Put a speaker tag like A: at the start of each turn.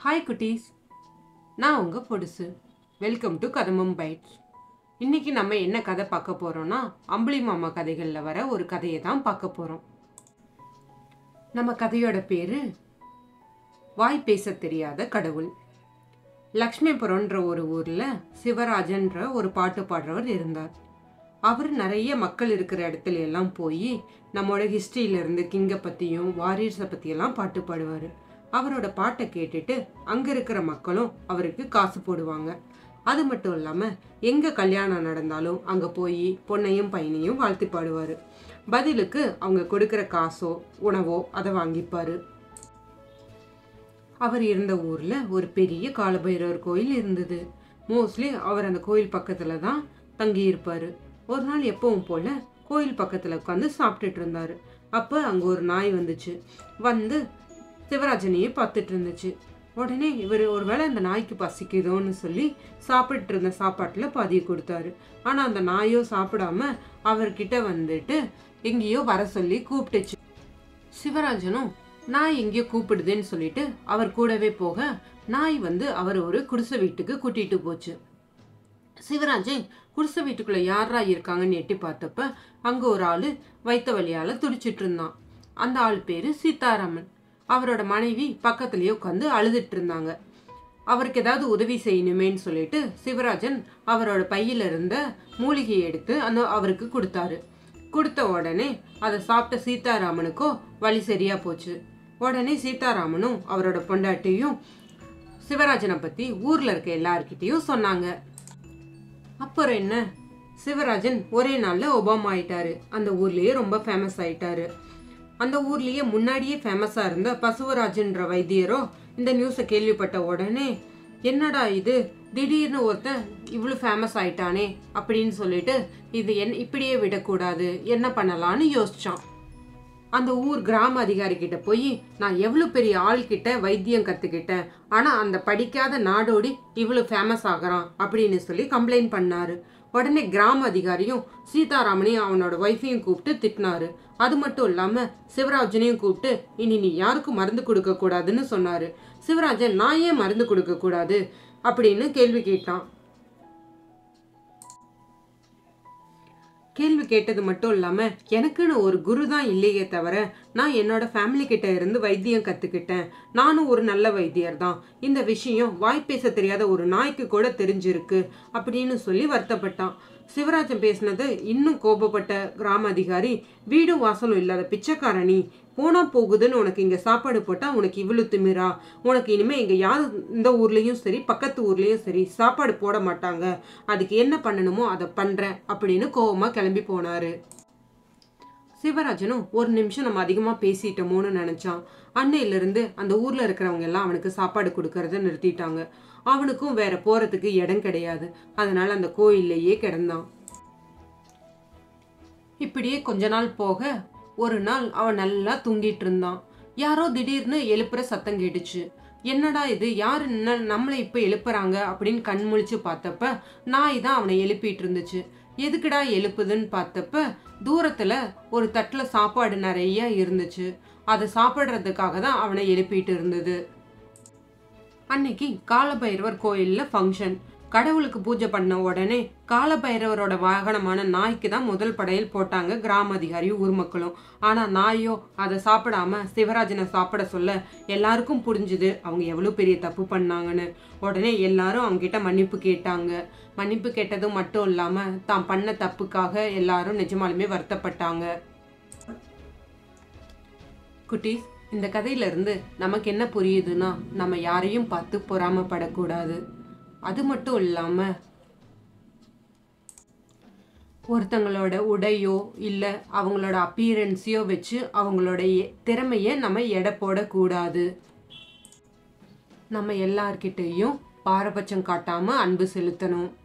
A: hi குட்டீஸ் நான் உங்கள் பொடுசு வெல்கம் டு கதமம் பைட்ஸ் இன்னைக்கு நம்ம என்ன கதை பார்க்க போகிறோம்னா அம்புலி மாமா கதைகளில் வர ஒரு கதையை தான் பார்க்க போகிறோம் நம்ம கதையோட பேர் வாய் பேச தெரியாத கடவுள் லக்ஷ்மிபுரம்ன்ற ஒரு ஊரில் சிவராஜன்ற ஒரு பாட்டு பாடுறவர் இருந்தார் அவர் நிறைய மக்கள் இருக்கிற இடத்துல எல்லாம் போய் நம்மளோட ஹிஸ்ட்ரியிலேருந்து கிங்கை பற்றியும் வாரியர்ஸை பற்றியெல்லாம் பாட்டு பாடுவார் அவரோட பாட்டை கேட்டுட்டு அங்கே இருக்கிற மக்களும் அவருக்கு காசு போடுவாங்க அது மட்டும் இல்லாமல் எங்கே கல்யாணம் நடந்தாலும் அங்கே போய் பொண்ணையும் பையனையும் வாழ்த்தி பாடுவார் பதிலுக்கு அவங்க கொடுக்குற காசோ உணவோ அதை வாங்கிப்பார் அவர் இருந்த ஊரில் ஒரு பெரிய காலபைரவர் கோயில் இருந்தது மோஸ்ட்லி அவர் அந்த கோயில் பக்கத்தில் தான் தங்கி இருப்பார் ஒரு நாள் எப்பவும் போல கோயில் பக்கத்தில் உட்காந்து சாப்பிட்டுட்டு இருந்தாரு அப்போ அங்கே ஒரு நாய் வந்துச்சு வந்து சிவராஜனையே பார்த்துட்டு இருந்துச்சு உடனே இவர் ஒருவேளை அந்த நாய்க்கு பசிக்குதோன்னு சொல்லி சாப்பிட்டுட்டு இருந்த சாப்பாட்டில் பாதியை கொடுத்தாரு ஆனால் அந்த நாயோ சாப்பிடாம அவர்கிட்ட வந்துட்டு எங்கேயோ வர சொல்லி கூப்பிட்டுச்சு சிவராஜனும் நாய் எங்கேயோ கூப்பிடுதுன்னு சொல்லிட்டு அவர் கூடவே போக நாய் வந்து அவர் ஒரு குடிசை வீட்டுக்கு கூட்டிட்டு போச்சு சிவராஜன் குடிசை வீட்டுக்குள்ள யாரா இருக்காங்கன்னு எட்டி பார்த்தப்ப அங்க ஒரு ஆளு வைத்த வழியால துடிச்சிட்டு இருந்தான் அந்த ஆள் பேரு சீதாராமன் அவரோட மனைவி பக்கத்துலயே உட்காந்து அழுதுட்டு இருந்தாங்க அவருக்கு ஏதாவது உதவி செய்யணுமேன்னு சொல்லிட்டு சிவராஜன் அவரோட பையில இருந்த மூலிகையை எடுத்து அந்த அவருக்கு கொடுத்தாரு கொடுத்த உடனே அதை சாப்பிட்ட சீதாராமனுக்கோ வழி சரியா போச்சு உடனே சீதாராமனும் அவரோட பொண்டாட்டியும் சிவராஜனை பத்தி ஊர்ல இருக்க எல்லார்கிட்டயும் சொன்னாங்க அப்புறம் என்ன சிவராஜன் ஒரே நாள்ல ஒபாமா ஆயிட்டாரு அந்த ஊர்லயே ரொம்ப ஃபேமஸ் ஆயிட்டாரு அந்த ஊர்லயே முன்னாடியே ஃபேமஸா இருந்த பசுவராஜன்ற வைத்தியரோ இந்த நியூஸை கேள்விப்பட்ட உடனே என்னடா இது திடீர்னு ஒருத்தன் இவ்வளோ ஃபேமஸ் ஆயிட்டானே அப்படின்னு சொல்லிட்டு இது என் இப்படியே விடக்கூடாது என்ன பண்ணலான்னு யோசிச்சான் அந்த ஊர் கிராம அதிகாரி கிட்ட போய் நான் எவ்வளோ பெரிய ஆள்கிட்ட வைத்தியம் கற்றுக்கிட்டேன் ஆனால் அந்த படிக்காத நாடோடி இவ்வளோ ஃபேமஸ் ஆகிறான் அப்படின்னு சொல்லி கம்ப்ளைண்ட் பண்ணாரு உடனே கிராம அதிகாரியும் சீதாராமனையும் அவனோட ஒய்ஃபையும் கூப்பிட்டு திட்டினாரு அது மட்டும் இல்லாமல் சிவராஜனையும் கூப்பிட்டு இனி நீ யாருக்கும் மருந்து கொடுக்க கூடாதுன்னு சொன்னாரு சிவராஜன் நான் ஏன் மருந்து கொடுக்க கூடாது அப்படின்னு கேள்வி கேட்டான் கேள்வி கேட்டது மட்டும் இல்லாம எனக்குன்னு ஒரு குரு தான் இல்லையே தவிர நான் என்னோட ஃபேமிலி கிட்ட இருந்து வைத்தியம் கத்துக்கிட்டேன் நானும் ஒரு நல்ல வைத்தியர் தான் இந்த விஷயம் வாய் பேச தெரியாத ஒரு நாய்க்கு கூட தெரிஞ்சிருக்கு அப்படின்னு சொல்லி வருத்தப்பட்டான் சிவராஜன் பேசினது இன்னும் கோபப்பட்ட கிராம அதிகாரி வீடும் வாசலும் இல்லாத பிச்சைக்காரணி போனா போகுதுன்னு உனக்கு இங்க சாப்பாடு போட்டா உனக்கு இவ்வளவு திமிரா உனக்கு இனிமே இங்க யாரும் இந்த ஊர்லயும் சரி பக்கத்து ஊர்லயும் சரி சாப்பாடு போட மாட்டாங்க அதுக்கு என்ன பண்ணணுமோ அதை பண்றேன் அப்படின்னு கோவமா கிளம்பி போனாரு சிவராஜனும் ஒரு நிமிஷம் நம்ம அதிகமா பேசிட்டோமோன்னு நினைச்சான் அன்னையில இருந்து அந்த ஊர்ல இருக்கிறவங்க எல்லாம் அவனுக்கு சாப்பாடு கொடுக்கறத நிறுத்திட்டாங்க அவனுக்கும் வேற போறதுக்கு இடம் கிடையாது அதனால அந்த கோயில்லையே கிடந்தான் இப்படியே கொஞ்ச நாள் போக ஒரு நாள் அவன் நல்லா தூங்கிட்டு இருந்தான் யாரோ திடீர்னு எழுப்புற சத்தம் கேட்டுச்சு என்னடா இது யாரு ந- நம்மளை இப்ப எழுப்புறாங்க அப்படின்னு கண் முழிச்சு பார்த்தப்ப நாய் தான் அவனை எழுப்பிட்டு இருந்துச்சு எதுக்குடா எழுப்புதுன்னு பார்த்தப்ப தூரத்துல ஒரு தட்டுல சாப்பாடு நிறைய இருந்துச்சு அதை சாப்பிடுறதுக்காக தான் அவனை எழுப்பிட்டு இருந்தது அன்னைக்கு காலபைரவர் கோயில்ல ஃபங்க்ஷன் கடவுளுக்கு பூஜை பண்ண உடனே காலபைரவரோட வாகனமான நாய்க்கு தான் முதல் படையல் போட்டாங்க கிராம அதிகாரி ஊர் மக்களும் ஆனா நாயோ அதை சாப்பிடாம சிவராஜனை சாப்பிட சொல்ல எல்லாருக்கும் புரிஞ்சுது அவங்க எவ்வளவு பெரிய தப்பு பண்ணாங்கன்னு உடனே எல்லாரும் அவங்க கிட்ட மன்னிப்பு கேட்டாங்க மன்னிப்பு கேட்டது மட்டும் இல்லாம தான் பண்ண தப்புக்காக எல்லாரும் நிஜமாலுமே வருத்தப்பட்டாங்க குட்டீஸ் இந்த கதையில இருந்து நமக்கு என்ன புரியுதுன்னா நம்ம யாரையும் பார்த்து பொறாமப்படக்கூடாது அது மட்டும் இல்லாம ஒருத்தங்களோட உடையோ இல்லை அவங்களோட அப்பீரன்ஸையோ வச்சு அவங்களோட எ- திறமைய நம்ம எடை போடக்கூடாது நம்ம எல்லார்கிட்டயும் பாரபட்சம் காட்டாம அன்பு செலுத்தணும்